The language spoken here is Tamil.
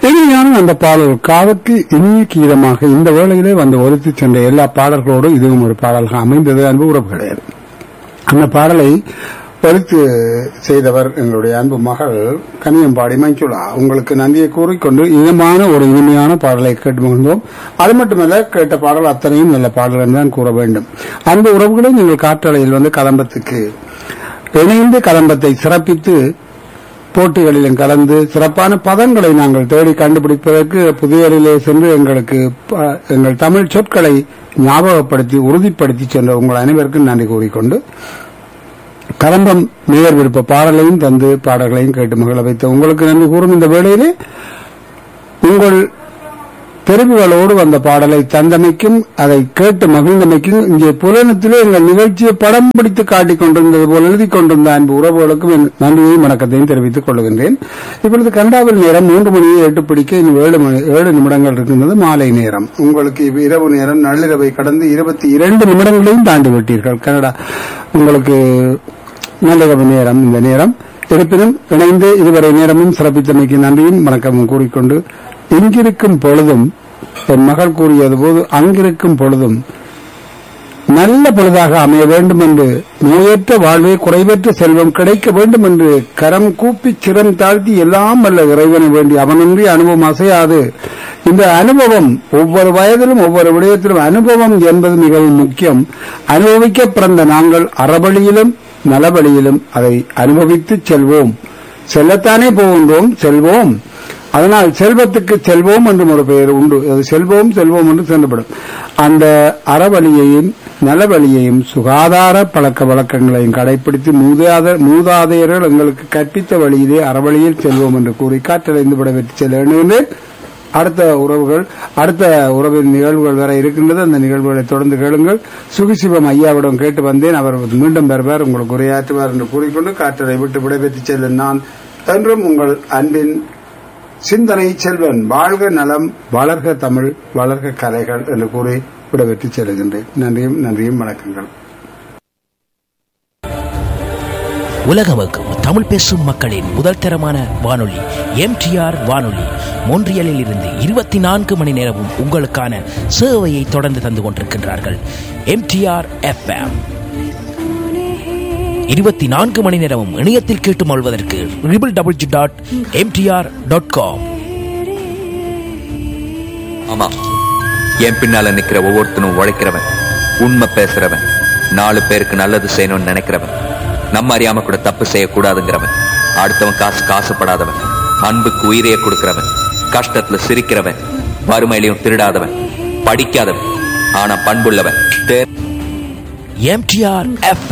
இனிமையான அந்த பாடல் காவற்கு இனிய கீதமாக இந்த வேளையிலே வந்து ஒலித்து சென்ற எல்லா பாடல்களோடு இதுவும் ஒரு பாடலாக அமைந்தது அன்பு உறவுகளே அந்த பாடலை ஒலித்து செய்தவர் எங்களுடைய அன்பு மகள் கனியம்பாடி மஞ்சுளா உங்களுக்கு நன்றியை கூறிக்கொண்டு இதமான ஒரு இனிமையான பாடலை கேட்டு மகிழ்ந்தோம் அது மட்டுமல்ல கேட்ட பாடல் அத்தனையும் நல்ல பாடல் தான் கூற வேண்டும் அன்பு உறவுகளை நீங்கள் காற்றலையில் வந்து கதம்பத்துக்கு இணைந்து கதம்பத்தை சிறப்பித்து போட்டிகளிலும் கலந்து சிறப்பான பதங்களை நாங்கள் தேடி கண்டுபிடிப்பதற்கு புதியரிலே சென்று எங்களுக்கு ப- எங்கள் தமிழ் சொற்களை ஞாபகப்படுத்தி உறுதிப்படுத்தி சென்ற உங்கள் அனைவருக்கும் நன்றி கூறிக்கொண்டு கலம்பம் நேர் விருப்ப பாடலையும் தந்து பாடல்களையும் கேட்டு மகிழ வைத்த உங்களுக்கு நன்றி கூறும் இந்த வேளையிலே உங்கள் தெரிவுகளோடு வந்த பாடலை தந்தமைக்கும் அதை கேட்டு மகிழ்ந்தமைக்கும் இங்கே புலனத்திலே எங்கள் நிகழ்ச்சியை படம் பிடித்து காட்டிக் கொண்டிருந்தது போல் எழுதி கொண்டிருந்த அன்பு உறவுகளுக்கும் என் நன்றியையும் வணக்கத்தையும் தெரிவித்துக் கொள்கின்றேன் இப்பொழுது கனடாவில் நேரம் மூன்று மணியை எட்டு பிடிக்க இன்னும் ஏழு மணி ஏழு நிமிடங்கள் இருக்கின்றது மாலை நேரம் உங்களுக்கு இப்ப இரவு நேரம் நள்ளிரவை கடந்து இருபத்தி இரண்டு நிமிடங்களையும் தாண்டி விட்டீர்கள் கனடா உங்களுக்கு நல்லிரவு நேரம் இந்த நேரம் இருப்பினும் இணைந்து இதுவரை நேரமும் சிறப்பித்தமைக்கு நன்றியும் வணக்கமும் கூறிக்கொண்டு இங்கிருக்கும் பொழுதும் என் மகள் கூறியது போது அங்கிருக்கும் பொழுதும் நல்ல பொழுதாக அமைய வேண்டும் என்று நோயற்ற வாழ்வே குறைவற்ற செல்வம் கிடைக்க வேண்டும் என்று கரம் கூப்பி சிரம் தாழ்த்தி எல்லாம் வல்ல இறைவனை வேண்டி அவனின்றி அனுபவம் அசையாது இந்த அனுபவம் ஒவ்வொரு வயதிலும் ஒவ்வொரு விடயத்திலும் அனுபவம் என்பது மிகவும் முக்கியம் அனுபவிக்க பிறந்த நாங்கள் அறவழியிலும் நலவழியிலும் அதை அனுபவித்து செல்வோம் செல்லத்தானே போகின்றோம் செல்வோம் அதனால் செல்வத்துக்கு செல்வோம் என்றும் ஒரு பெயர் உண்டு அது செல்வோம் செல்வோம் என்று சென்றப்படும் அந்த அறவழியையும் நலவழியையும் சுகாதார பழக்க வழக்கங்களையும் கடைபிடித்து மூதாத மூதாதையர்கள் எங்களுக்கு கற்பித்த வழியிலே அறவழியில் செல்வோம் என்று கூறி காற்றடைந்து விடவிட்டு செல்ல எண்ணுகின்றேன் அடுத்த உறவுகள் அடுத்த உறவின் நிகழ்வுகள் வர இருக்கின்றது அந்த நிகழ்வுகளை தொடர்ந்து கேளுங்கள் சுகிசிவம் ஐயாவிடம் கேட்டு வந்தேன் அவர் மீண்டும் வருவார் உங்களுக்கு உரையாற்றுவார் என்று கூறிக்கொண்டு காற்றலை விட்டு விடைபெற்று செல்லும் நான் என்றும் உங்கள் அன்பின் சிந்தனை செல்வன் வாழ்க நலம் வளர்க தமிழ் வளர்க கலைகள் என்று கூறி விடைபெற்று செல்கின்றேன் நன்றியும் நன்றியும் வணக்கங்கள் உலகமுக்கும் தமிழ் பேசும் மக்களின் முதல் தரமான வானொலி எம்டிஆர் வானொலி மொன்றியலில் இருந்து இருபத்தி நான்கு மணி நேரமும் உங்களுக்கான சேவையை தொடர்ந்து தந்து கொண்டிருக்கின்றார்கள் எம்டிஆர் எஃப்எம் இருபத்தி நான்கு மணி நேரமும் இணையத்தில் கேட்டு மொழ்வதற்கு triple double G dot MTR dot com ஆமா என் பின்னால நிக்கிற ஒவ்வொருத்தனும் உழைக்கிறவன் உண்மை பேசுறவன் நாலு பேருக்கு நல்லது செய்யணும்னு நினைக்கிறவன் நம்ம அறியாம கூட தப்பு செய்யக்கூடாதுங்கிறவன் அடுத்தவன் காசு காசுப்படாதவன் அன்புக்கு உயிரையே கொடுக்கிறவன் கஷ்டத்துல சிரிக்கிறவன் வறுமையிலையும் திருடாதவன் படிக்காதவன் ஆனா பண்புள்ளவன் தே- எம்டிஆர் எஃப்எம்